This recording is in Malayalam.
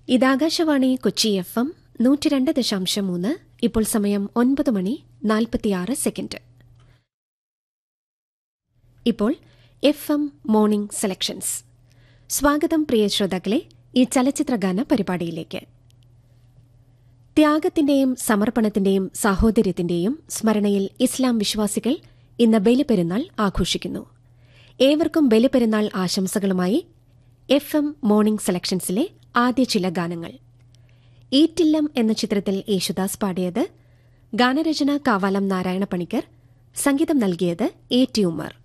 ഇത് ആകാശവാണി കൊച്ചി എഫ് എം നൂറ്റി രണ്ട് ദശാംശം മൂന്ന് ഇപ്പോൾ സമയം ഒൻപത് മണി നാൽപ്പത്തിയാറ് സെക്കൻഡ് ഇപ്പോൾ എഫ് എം മോർണിംഗ് സെലക്ഷൻസ് സ്വാഗതം പ്രിയ ശ്രോതാക്കളെ ഈ ചലച്ചിത്രഗാന പരിപാടിയിലേക്ക് ത്യാഗത്തിന്റെയും സമർപ്പണത്തിന്റെയും സാഹോദര്യത്തിന്റെയും സ്മരണയിൽ ഇസ്ലാം വിശ്വാസികൾ ഇന്ന് ബലിപെരുന്നാൾ ആഘോഷിക്കുന്നു ഏവർക്കും ബലിപെരുന്നാൾ ആശംസകളുമായി എഫ് എം മോർണിംഗ് സെലക്ഷൻസിലെ ആദ്യ ചില ഗാനങ്ങൾ ഈറ്റില്ലം എന്ന ചിത്രത്തിൽ യേശുദാസ് പാടിയത് ഗാനരചന കാവാലം നാരായണ പണിക്കർ സംഗീതം നൽകിയത് എ ടി ഉമർ